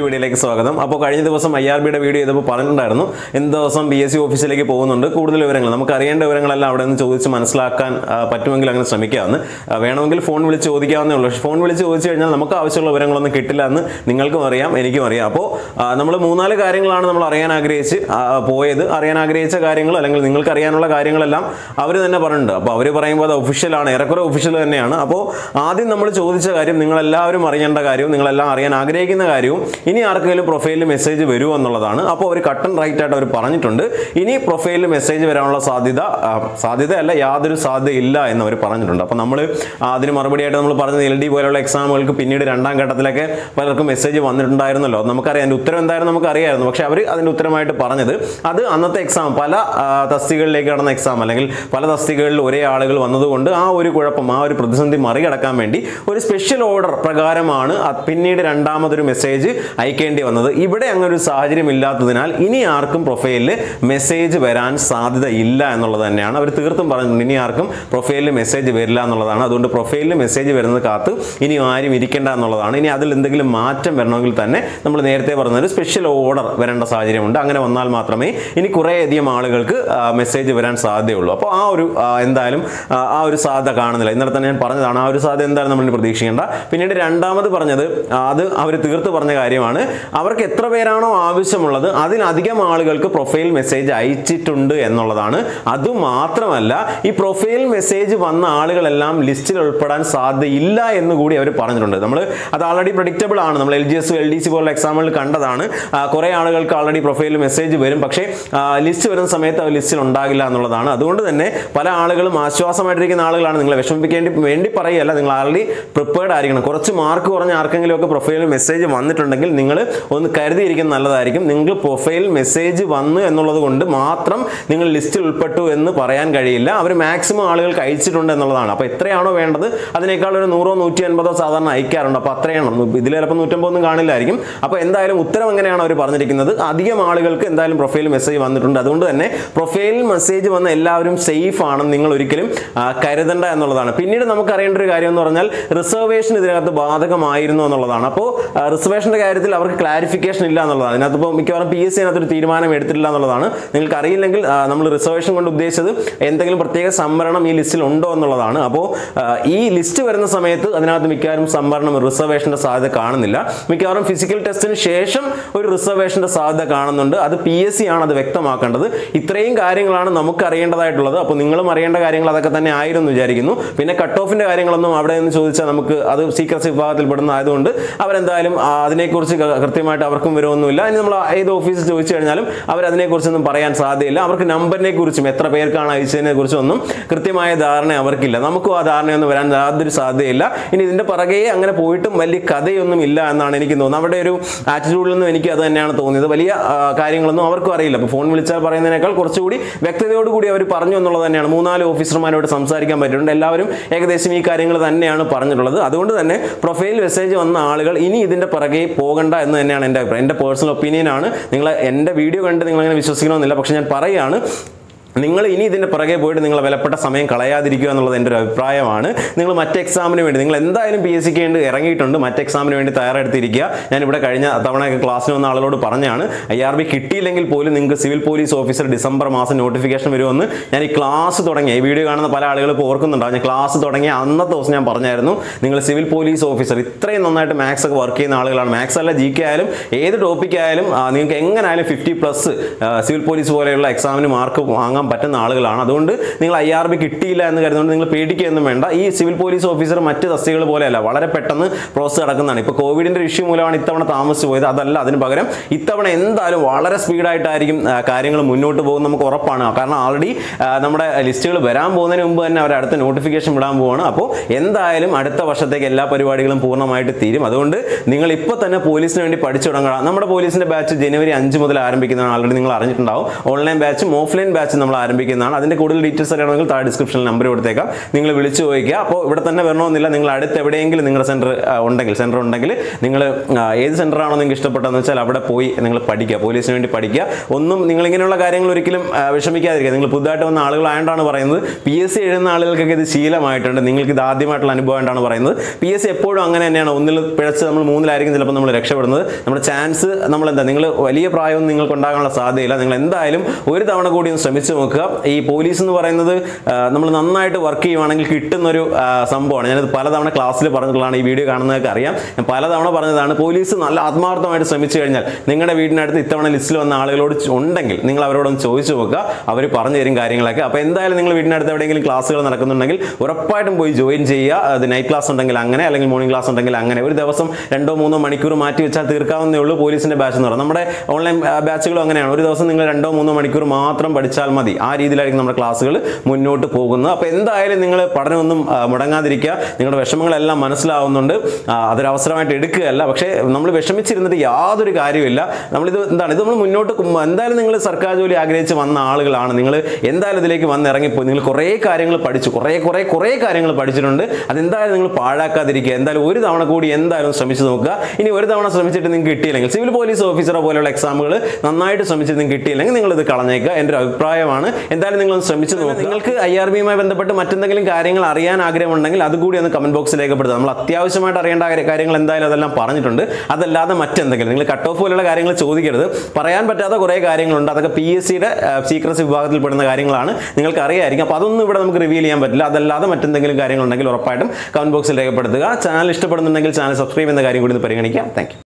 വീഡിയോയിലേക്ക് സ്വാഗതം അപ്പോൾ കഴിഞ്ഞ ദിവസം ഐ ആർ ബിയുടെ വീഡിയോ ചെയ്തപ്പോൾ പറഞ്ഞിട്ടുണ്ടായിരുന്നു ഇന്ന് ദിവസം ബി എസ് സി ഓഫീസിലേക്ക് പോകുന്നുണ്ട് കൂടുതൽ വിവരങ്ങൾ നമുക്ക് അറിയേണ്ട വിവരങ്ങളെല്ലാം അവിടെ നിന്ന് ചോദിച്ച് മനസ്സിലാക്കാൻ ആ, പറ്റുമെങ്കിൽ അങ്ങനെ ശ്രമിക്കാമെന്ന് ആ, വേണമെങ്കിൽ ഫോൺ വിളിച്ച് ചോദിക്കാവുന്നേ ഉള്ളൂ പക്ഷേ ഫോൺ വിളിച്ച് ചോദിച്ചു കഴിഞ്ഞാൽ നമുക്ക് ആവശ്യമുള്ള വിവരങ്ങളൊന്നും കിട്ടില്ല എന്ന് നിങ്ങൾക്കും അറിയാം എനിക്കും അറിയാം അപ്പോൾ നമ്മൾ മൂന്നാല് കാര്യങ്ങളാണ് നമ്മൾ അറിയാൻ ആഗ്രഹിച്ച് ആ, പോയത് അറിയാൻ ആഗ്രഹിച്ച കാര്യങ്ങൾ അല്ലെങ്കിൽ നിങ്ങൾക്ക് അറിയാനുള്ള കാര്യങ്ങളെല്ലാം അവർ തന്നെ പറഞ്ഞിട്ടുണ്ട് അപ്പോൾ അവർ പറയുമ്പോൾ അത് ഒഫീഷ്യലാണ് ഏറെക്കുറെ ഒഫീഷ്യൽ തന്നെയാണ് അപ്പോൾ ആദ്യം നമ്മൾ ചോദിച്ച കാര്യം നിങ്ങളെല്ലാവരും അറിയേണ്ട കാര്യവും നിങ്ങളെല്ലാം അറിയാൻ ആഗ്രഹിക്കുന്ന കാര്യവും ഇനി ആർക്കെങ്കിലും പ്രൊഫൈലിൽ മെസ്സേജ് വരുമോ എന്നുള്ളതാണ് അപ്പോൾ അവർ കട്ടൺ റൈറ്റ് ആയിട്ട് അവർ പറഞ്ഞിട്ടുണ്ട് ഇനി പ്രൊഫൈലിൽ മെസ്സേജ് വരാനുള്ള സാധ്യത ആ, സാധ്യതയല്ല യാതൊരു സാധ്യതയില്ല എന്ന് അവർ പറഞ്ഞിട്ടുണ്ട് അപ്പോൾ നമ്മൾ അതിന് മറുപടിയായിട്ട് നമ്മൾ പറഞ്ഞത് എൽ ഡി പോലെയുള്ള എക്സാമുകൾക്ക് പിന്നീട് രണ്ടാം ഘട്ടത്തിലൊക്കെ പലർക്കും മെസ്സേജ് വന്നിട്ടുണ്ടായിരുന്നല്ലോ അത് നമുക്കറിയാം അതിൻ്റെ ഉത്തരം എന്തായിരുന്നു നമുക്ക് അറിയാമായിരുന്നു പക്ഷേ അവർ അതിൻ്റെ ഉത്തരമായിട്ട് പറഞ്ഞത് അത് അന്നത്തെ എക്സാം പല ആ, തസ്തികകളിലേക്ക് നടന്ന എക്സാം അല്ലെങ്കിൽ പല തസ്തികകളിൽ ഒരേ ആളുകൾ വന്നതുകൊണ്ട് ആ ഒരു കുഴപ്പം ആ ഒരു പ്രതിസന്ധി മറികടക്കാൻ വേണ്ടി ഒരു സ്പെഷ്യൽ ഓർഡർ പ്രകാരമാണ് അത് പിന്നീട് രണ്ടാമതൊരു മെസ്സേജ് അയക്കേണ്ടി വന്നത് ഇവിടെ അങ്ങനെ ഒരു സാഹചര്യം ഇല്ലാത്തതിനാൽ ഇനി ആർക്കും പ്രൊഫൈലിൽ മെസ്സേജ് വരാൻ സാധ്യത ഇല്ല എന്നുള്ളത് തന്നെയാണ് അവർ തീർത്തും പറഞ്ഞിട്ടുണ്ട് ഇനി ആർക്കും പ്രൊഫൈലിൽ മെസ്സേജ് വരില്ല എന്നുള്ളതാണ് അതുകൊണ്ട് പ്രൊഫൈലിൽ മെസ്സേജ് വരുന്നത് കാത്ത് ഇനി ആരും ഇരിക്കേണ്ട എന്നുള്ളതാണ് ഇനി അതിൽ എന്തെങ്കിലും മാറ്റം വരണമെങ്കിൽ തന്നെ നമ്മൾ നേരത്തെ പറഞ്ഞ ഒരു സ്പെഷ്യൽ ഓർഡർ വരേണ്ട സാഹചര്യമുണ്ട് അങ്ങനെ വന്നാൽ മാത്രമേ ഇനി കുറേയധികം ആളുകൾക്ക് മെസ്സേജ് വരാൻ സാധ്യതയുള്ളൂ അപ്പോൾ ആ ഒരു ആ, എന്തായാലും ആ, ആ ഒരു സാധ്യത കാണുന്നില്ല ഇന്നലെ തന്നെ ഞാൻ പറഞ്ഞതാണ് ആ ഒരു സാധ്യത എന്തായാലും നമ്മൾ ഇനി പ്രതീക്ഷിക്കേണ്ട പിന്നീട് രണ്ടാമത് പറഞ്ഞത് ആ, അത് അവർ തീർത്ത് പറഞ്ഞ കാര്യമാണ് അവർക്ക് എത്ര പേരാണോ ആവശ്യമുള്ളത് അതിലധികം ആളുകൾക്ക് പ്രൊഫൈൽ മെസ്സേജ് അയച്ചിട്ടുണ്ട് എന്നുള്ളതാണ് അതുമാത്രമല്ല ഈ പ്രൊഫൈൽ മെസ്സേജ് വന്ന ആളുകളെല്ലാം ലിസ്റ്റിൽ ഉൾപ്പെടാൻ സാധ്യതയില്ല എന്ന് കൂടി അവർ പറഞ്ഞിട്ടുണ്ട് നമ്മൾ അത് ആൾറെഡി പ്രഡിക്റ്റബിൾ ആണ് നമ്മൾ L G S L D C പോലുള്ള എക്സാമുകളിൽ കണ്ടതാണ് ആ, കുറേ ആളുകൾക്ക് ആൾറെഡി പ്രൊഫൈലിൽ മെസ്സേജ് വരും പക്ഷേ ലിസ്റ്റ് വരുന്ന സമയത്ത് അവർ ലിസ്റ്റിൽ ഉണ്ടാകില്ല എന്നുള്ളതാണ് അതുകൊണ്ട് തന്നെ പല ആളുകളും ആശ്വാസമായിട്ടിരിക്കുന്ന ആളുകളാണ് നിങ്ങളെ വിഷമിപ്പിക്കേണ്ടി വേണ്ടി പറയുകയല്ല നിങ്ങൾ ആൾറെഡി പ്രിപ്പയർഡ് ആയിരിക്കണം കുറച്ച് മാർക്ക് കുറഞ്ഞ ആർക്കെങ്കിലും ഒക്കെ പ്രൊഫൈലിൽ മെസ്സേജ് വന്നിട്ടുണ്ടെങ്കിൽ നിങ്ങൾ ഒന്ന് കരുതിയിരിക്കുന്നത് നല്ലതായിരിക്കും നിങ്ങൾ പ്രൊഫൈൽ മെസ്സേജ് വന്നു എന്നുള്ളത് കൊണ്ട് മാത്രം നിങ്ങൾ ലിസ്റ്റിൽ ഉൾപ്പെട്ടു എന്ന് പറയാൻ കഴിയില്ല അവർ മാക്സിമം ആളുകൾക്ക് അയച്ചിട്ടുണ്ട് എന്നുള്ളതാണ് അപ്പോൾ എത്രയാണോ വേണ്ടത് അതിനേക്കാൾ ഒരു നൂറോ നൂറ്റി അൻപതോ സാധാരണ അയക്കാറുണ്ട് അപ്പോൾ അത്രയാണ് ഇതിൽ ചിലപ്പോൾ നൂറ്റമ്പതൊന്നും കാണില്ലായിരിക്കും അപ്പോൾ എന്തായാലും ഉത്തരം എങ്ങനെയാണ് അവർ പറഞ്ഞിരിക്കുന്നത് അധികം ആളുകൾക്ക് എന്തായാലും പ്രൊഫൈൽ മെസ്സേജ് വന്നിട്ടുണ്ട് അതുകൊണ്ട് തന്നെ പ്രൊഫൈൽ മെസ്സേജ് വന്ന എല്ലാവരും സേഫ് ആണെന്ന് നിങ്ങൾ ഒരിക്കലും ആ, കരുതണ്ട എന്നുള്ളതാണ് പിന്നീട് നമുക്ക് അറിയേണ്ട ഒരു കാര്യം എന്ന് പറഞ്ഞാൽ റിസർവേഷൻ ഇതിനകത്ത് ബാധകമായിരുന്നു എന്നുള്ളതാണ് അപ്പോൾ റിസർവേഷൻ്റെ കാര്യത്തിൽ അവർക്ക് ക്ലാരിഫിക്കേഷൻ ഇല്ല എന്നുള്ളതാണ് അതിനകത്ത് ഇപ്പോൾ മിക്കവാറും പി എസ് സി അതിനകത്തൊരു തീരുമാനം എടുത്തിട്ടില്ല എന്നുള്ളതാണ് നിങ്ങൾക്ക് അറിയില്ലെങ്കിൽ ആ, നമ്മൾ റിസർവേഷൻ കൊണ്ട് ഉദ്ദേശിച്ചത് എന്തെങ്കിലും പ്രത്യേക സംവരണം ഈ ലിസ്റ്റിൽ ഉണ്ടോ എന്നുള്ളതാണ് അപ്പോൾ ആ, ഈ ലിസ്റ്റ് വരുന്ന സമയത്ത് അതിനകത്ത് മിക്കവാറും സംവരണം റിസർവേഷൻ്റെ സാധ്യത കാണുന്നില്ല മിക്കവാറും ഫിസിക്കൽ ടെസ്റ്റിന് ശേഷം ഒരു റിസർവേഷൻ്റെ സാധ്യത കാണുന്നുണ്ട് അത് പി എസ് സി ആണ് അത് വ്യക്തമാക്കേണ്ടത് ഇത്രയും കാര്യങ്ങളാണ് നമുക്ക് അറിയേണ്ടതായിട്ടുള്ളത് അപ്പോൾ നിങ്ങളും അറിയേണ്ട കാര്യങ്ങൾ അതൊക്കെ തന്നെ ആയിരുന്നു വിചാരിക്കുന്നു പിന്നെ കട്ട് ഓഫിൻ്റെ കാര്യങ്ങളൊന്നും അവിടെ നിന്ന് ചോദിച്ചാൽ നമുക്ക് അത് സീക്രസി വിഭാഗത്തിൽ പെടുന്ന ആയതുകൊണ്ട് അവരെന്തായാലും ആ, അതിനെക്കുറിച്ച് ക- കൃത്യമായിട്ട് അവർക്കും വിവരമൊന്നുമില്ല ഇനി നമ്മൾ ഏത് ഓഫീസിൽ ചോദിച്ചു കഴിഞ്ഞാലും അവർ അതിനെക്കുറിച്ചൊന്നും പറയാൻ സാധ്യതയില്ല അവർക്ക് നമ്പറിനെ കുറിച്ചും എത്ര പേർക്കാണ് അയച്ചതിനെ കുറിച്ചും ഒന്നും കൃത്യമായ ധാരണ അവർക്കില്ല നമുക്കും ആ ധാരണയൊന്നും വരാൻ യാതൊരു സാധ്യതയില്ല ഇനി ഇതിന്റെ പുറകെ അങ്ങനെ പോയിട്ടും വലിയ കഥയൊന്നും ഇല്ല എന്നാണ് എനിക്ക് തോന്നുന്നത് അവരുടെ ഒരു ആറ്റിറ്റ്യൂഡിൽ നിന്നും എനിക്ക് അത് തന്നെയാണ് തോന്നിയത് വലിയ ആ, കാര്യങ്ങളൊന്നും അവർക്കും അറിയില്ല അപ്പോൾ ഫോൺ വിളിച്ചാൽ പറയുന്നതിനേക്കാൾ കുറച്ചുകൂടി വ്യക്തതയോടുകൂടി അവർ പറഞ്ഞു എന്നുള്ളത് തന്നെയാണ് മൂന്നാല് ഓഫീസർമാരോട് സംസാരിക്കാൻ പറ്റിയിട്ടുണ്ട് എല്ലാവരും ഏകദേശം ഈ കാര്യങ്ങൾ തന്നെയാണ് പറഞ്ഞിട്ടുള്ളത് അതുകൊണ്ട് തന്നെ പ്രൊഫൈൽ മെസ്സേജ് വന്ന ആളുകൾ ഇനി ഇതിന്റെ പുറകെ പോകണ്ട എന്ന് തന്നെയാണ് എൻ്റെ അഭിപ്രായം എൻ്റെ പേഴ്സണൽ ഒപ്പീനിയൻ ആണ് നിങ്ങൾ എൻ്റെ വീഡിയോ കണ്ട് നിങ്ങൾ അങ്ങനെ വിശ്വസിക്കണമെന്നില്ല പക്ഷെ ഞാൻ പറയുകയാണ് നിങ്ങൾ ഇനി ഇതിൻ്റെ പുറകെ പോയിട്ട് നിങ്ങൾ വിലപ്പെട്ട സമയം കളയാതിരിക്കുക എന്നുള്ളത് എൻ്റെ ഒരു അഭിപ്രായമാണ് നിങ്ങൾ മറ്റ് എക്സാമിന് വേണ്ടി നിങ്ങൾ എന്തായാലും പി എസ് സിക്ക് വേണ്ടി ഇറങ്ങിയിട്ടുണ്ട് മറ്റ് എക്സാമിന് വേണ്ടി തയ്യാറെടുത്തിരിക്കുക ഞാൻ ഇവിടെ കഴിഞ്ഞ തവണയൊക്കെ ക്ലാസ്സിന് വന്ന ആളുകളോട് പറഞ്ഞാണ് ഐ ആർ ബി കിട്ടിയില്ലെങ്കിൽ പോലും നിങ്ങൾക്ക് സിവിൽ പോലീസ് ഓഫീസർ ഡിസംബർ മാസം നോട്ടിഫിക്കേഷൻ വരുമെന്ന് ഞാൻ ഈ ക്ലാസ് തുടങ്ങിയ ഈ വീഡിയോ കാണുന്ന പല ആളുകൾ ഇപ്പോൾ ഓർക്കുന്നുണ്ടാവും ഞാൻ ക്ലാസ് തുടങ്ങിയ അന്നത്തെ ദിവസം ഞാൻ പറഞ്ഞായിരുന്നു നിങ്ങൾ സിവിൽ പോലീസ് ഓഫീസർ ഇത്രയും നന്നായിട്ട് മാത്സ് ഒക്കെ വർക്ക് ചെയ്യുന്ന ആളുകളാണ് മാത്സ് അല്ല ജി കെ ആയാലും ഏത് ടോപ്പിക് ആയാലും ആ, നിങ്ങൾക്ക് എങ്ങനെയായാലും ഫിഫ്റ്റി പ്ലസ് സിവിൽ പോലീസ് പോലെയുള്ള എക്സാമിന് മാർക്ക് വാങ്ങാൻ പറ്റുന്ന ആളുകളാണ് അതുകൊണ്ട് നിങ്ങൾ ഐ ആർ ബി കിട്ടിയില്ല എന്ന് കരുതുകൊണ്ട് നിങ്ങൾ പേടിക്കുകയൊന്നും വേണ്ട ഈ സിവിൽ പോലീസ് ഓഫീസർ മറ്റ് തസ്തികകൾ പോലെയല്ല വളരെ പെട്ടെന്ന് പ്രോസസ് നടക്കുന്നതാണ് ഇപ്പോൾ കോവിഡിന്റെ ഇഷ്യൂ മൂലമാണ് ഇത്തവണ താമസിച്ചു പോയത് അതല്ല അതിന് പകരം ഇത്തവണ എന്തായാലും വളരെ സ്പീഡായിട്ടായിരിക്കും കാര്യങ്ങൾ മുന്നോട്ട് പോകും നമുക്ക് ഉറപ്പാണ് കാരണം ആൾറെഡി നമ്മുടെ ലിസ്റ്റുകൾ വരാൻ പോകുന്നതിന് മുമ്പ് തന്നെ അവർ അടുത്ത നോട്ടിഫിക്കേഷൻ വിടാൻ പോവാണ് അപ്പോൾ എന്തായാലും അടുത്ത വർഷത്തേക്ക് എല്ലാ പരിപാടികളും പൂർണ്ണമായിട്ട് തീരും അതുകൊണ്ട് നിങ്ങൾ ഇപ്പോൾ തന്നെ പോലീസിന് വേണ്ടി പഠിച്ചു തുടങ്ങണം നമ്മുടെ പോലീസിന്റെ ബാച്ച് ജനുവരി അഞ്ച് മുതൽ ആരംഭിക്കുന്നതാണ് ആൾറെഡി നിങ്ങൾ അറിഞ്ഞിട്ടുണ്ടാവും ഓൺലൈൻ ബാച്ചും ഓഫ്ലൈൻ ബാച്ചും നമ്മൾ ആരംഭിക്കുന്നതാണ് അതിൻ്റെ കൂടുതൽ ഡീറ്റെയിൽസ് അറിയണമെങ്കിൽ താഴെ ഡിസ്ക്രിപ്ഷനിൽ നമ്പർ കൊടുത്തേക്കാം നിങ്ങൾ വിളിച്ചു ചോദിക്കുക അപ്പോൾ ഇവിടെ തന്നെ വരണമെന്നില്ല നിങ്ങൾ അടുത്ത് എവിടെയെങ്കിലും നിങ്ങളുടെ സെൻറ്റർ ഉണ്ടെങ്കിൽ സെൻറ്റർ ഉണ്ടെങ്കിൽ നിങ്ങൾ ഏത് സെൻറ്ററാണോ നിങ്ങൾക്ക് ഇഷ്ടപ്പെട്ടതെന്ന് വെച്ചാൽ അവിടെ പോയി നിങ്ങൾ പഠിക്കുക പോലീസിന് വേണ്ടി പഠിക്കുക ഒന്നും നിങ്ങൾ ഇങ്ങനെയുള്ള കാര്യങ്ങൾ ഒരിക്കലും ആ, വിഷമിക്കാതിരിക്കുക നിങ്ങൾ പുതുതായിട്ട് വന്ന ആളുകളായതുകൊണ്ടാണ് പറയുന്നത് പി എസ് സി എഴുതുന്ന ആളുകൾക്കൊക്കെ ഇത് ശീലമായിട്ടുണ്ട് നിങ്ങൾക്ക് ഇത് ആദ്യമായിട്ടുള്ള അനുഭവമായിട്ടാണ് പറയുന്നത് പി എസ് സി എപ്പോഴും അങ്ങനെ തന്നെയാണ് ഒന്നിൽ പിഴച്ച് നമ്മൾ മൂന്നിലായിരിക്കും ചിലപ്പോൾ നമ്മൾ രക്ഷപ്പെടുന്നത് നമ്മുടെ ചാൻസ് നമ്മൾ എന്താ നിങ്ങൾ വലിയ പ്രായമൊന്നും നിങ്ങൾക്ക് ഉണ്ടാകാനുള്ള സാധ്യതയില്ല നിങ്ങൾ എന്തായാലും ഒരു തവണ കൂടി ഒന്ന് ശ്രമിച്ചു നോക്കുക ഈ പോലീസ് എന്ന് പറയുന്നത് ആ, നമ്മൾ നന്നായിട്ട് വർക്ക് ചെയ്യുവാണെങ്കിൽ കിട്ടുന്നൊരു ആ, സംഭവമാണ് ഞാനത് പലതവണ ക്ലാസ്സിൽ പറഞ്ഞിട്ടുള്ളതാണ് ഈ വീഡിയോ കാണുന്നതൊക്കെ അറിയാം ഞാൻ പലതവണ പറഞ്ഞതാണ് പോലീസ് നല്ല ആത്മാർത്ഥമായിട്ട് ശ്രമിച്ചു കഴിഞ്ഞാൽ നിങ്ങളുടെ വീടിനടുത്ത് ഇത്തവണ ലിസ്റ്റിൽ വന്ന ആളുകളോട് ചോ- ഉണ്ടെങ്കിൽ നിങ്ങൾ അവരോടൊന്ന് ചോദിച്ചു നോക്കുക അവർ പറഞ്ഞു തരും കാര്യങ്ങളൊക്കെ അപ്പോൾ എന്തായാലും നിങ്ങൾ വീടിനടുത്ത് എവിടെയെങ്കിലും ക്ലാസ്സുകൾ നടക്കുന്നുണ്ടെങ്കിൽ ഉറപ്പായിട്ടും പോയി ജോയിൻ ചെയ്യുക അത് നൈറ്റ് ക്ലാസ് ഉണ്ടെങ്കിൽ അങ്ങനെ അല്ലെങ്കിൽ മോർണിംഗ് ക്ലാസ് ഉണ്ടെങ്കിൽ അങ്ങനെ ഒരു ദിവസം രണ്ടോ മൂന്നോ മണിക്കൂർ മാറ്റി വെച്ചാൽ തീർക്കാവുന്നേ ഉള്ളൂ പോലീസിന്റെ ബാച്ച് എന്ന് പറയുന്നത് നമ്മുടെ ഓൺലൈൻ ബാച്ചുകളും അങ്ങനെയാണ് ഒരു ദിവസം നിങ്ങൾ രണ്ടോ മൂന്നോ മണിക്കൂർ മാത്രം പഠിച്ചാൽ മതി ആ രീതിയിലായിരിക്കും നമ്മുടെ ക്ലാസ്സുകൾ മുന്നോട്ട് പോകുന്നത് അപ്പോൾ എന്തായാലും നിങ്ങൾ പഠനമൊന്നും ആ, മുടങ്ങാതിരിക്കുക നിങ്ങളുടെ വിഷമങ്ങളെല്ലാം മനസ്സിലാവുന്നുണ്ട് ആ, അതൊരു അവസരമായിട്ട് എടുക്കുകയല്ല പക്ഷേ നമ്മൾ വിഷമിച്ചിരുന്നിട്ട് യാതൊരു കാര്യമില്ല നമ്മളിത് എന്താണ് ഇത് നമ്മൾ മുന്നോട്ട് കൊ- എന്തായാലും നിങ്ങൾ സർക്കാർ ജോലി ആഗ്രഹിച്ച് വന്ന ആളുകളാണ് നിങ്ങൾ എന്തായാലും ഇതിലേക്ക് വന്ന് ഇറങ്ങിപ്പോയി നിങ്ങൾ കുറേ കാര്യങ്ങൾ പഠിച്ചു കുറേ കുറേ കുറേ കാര്യങ്ങൾ പഠിച്ചിട്ടുണ്ട് അതെന്തായാലും നിങ്ങൾ പാഴാക്കാതിരിക്കുക എന്തായാലും ഒരു തവണ കൂടി എന്തായാലും ശ്രമിച്ചു നോക്കുക ഇനി ഒരു തവണ ശ്രമിച്ചിട്ട് നിങ്ങൾക്ക് കിട്ടിയില്ലെങ്കിൽ സിവിൽ പോലീസ് ഓഫീസറോ പോലെയുള്ള എക്സാമുകൾ നന്നായിട്ട് ശ്രമിച്ചിട്ട് നിങ്ങൾക്ക് കിട്ടിയില്ലെങ്കിൽ നിങ്ങൾ ഇത് കളഞ്ഞേക്കുക എൻ്റെ ഒരു അഭിപ്രായമാണ് എന്തായാലും നിങ്ങൾ ശ്രമിച്ചു നോക്കുക നിങ്ങൾക്ക് ഐ ആർ ബിയുമായി ബന്ധപ്പെട്ട് മറ്റെന്തെങ്കിലും കാര്യങ്ങൾ അറിയാൻ ആഗ്രഹമുണ്ടെങ്കിൽ അതുകൂടി ഒന്ന് കമന്റ് ബോക്സിൽ രേഖപ്പെടുത്തുക നമ്മൾ അത്യാവശ്യമായിട്ട് അറിയേണ്ട കാര്യ- കാര്യങ്ങൾ എന്തായാലും അതെല്ലാം പറഞ്ഞിട്ടുണ്ട് അതല്ലാതെ മറ്റെന്തെങ്കിലും നിങ്ങൾ കട്ട് ഓഫ് പോലുള്ള കാര്യങ്ങൾ ചോദിക്കരുത് പറയാൻ പറ്റാത്ത കുറേ കാര്യങ്ങളുണ്ട് അതൊക്കെ പി എസ് സിയുടെ സീക്രസി വിഭാഗത്തിൽ പെടുന്ന കാര്യങ്ങളാണ് നിങ്ങൾക്ക് അറിയായിരിക്കും അപ്പോൾ അതൊന്നും ഇവിടെ നമുക്ക് റിവീൽ ചെയ്യാൻ പറ്റില്ല അതല്ലാതെ മറ്റെന്തെങ്കിലും കാര്യങ്ങളുണ്ടെങ്കിൽ ഉറപ്പായിട്ടും കമന്റ് ബോക്സിൽ രേഖപ്പെടുത്തുക ചാനൽ ഇഷ്ടപ്പെടുന്നുണ്ടെങ്കിൽ ചാനൽ സബ്സ്ക്രൈബ് ചെയ്യുന്ന കാര്യം കൂടി ഒന്ന് പരിഗണിക്കാം താങ്ക്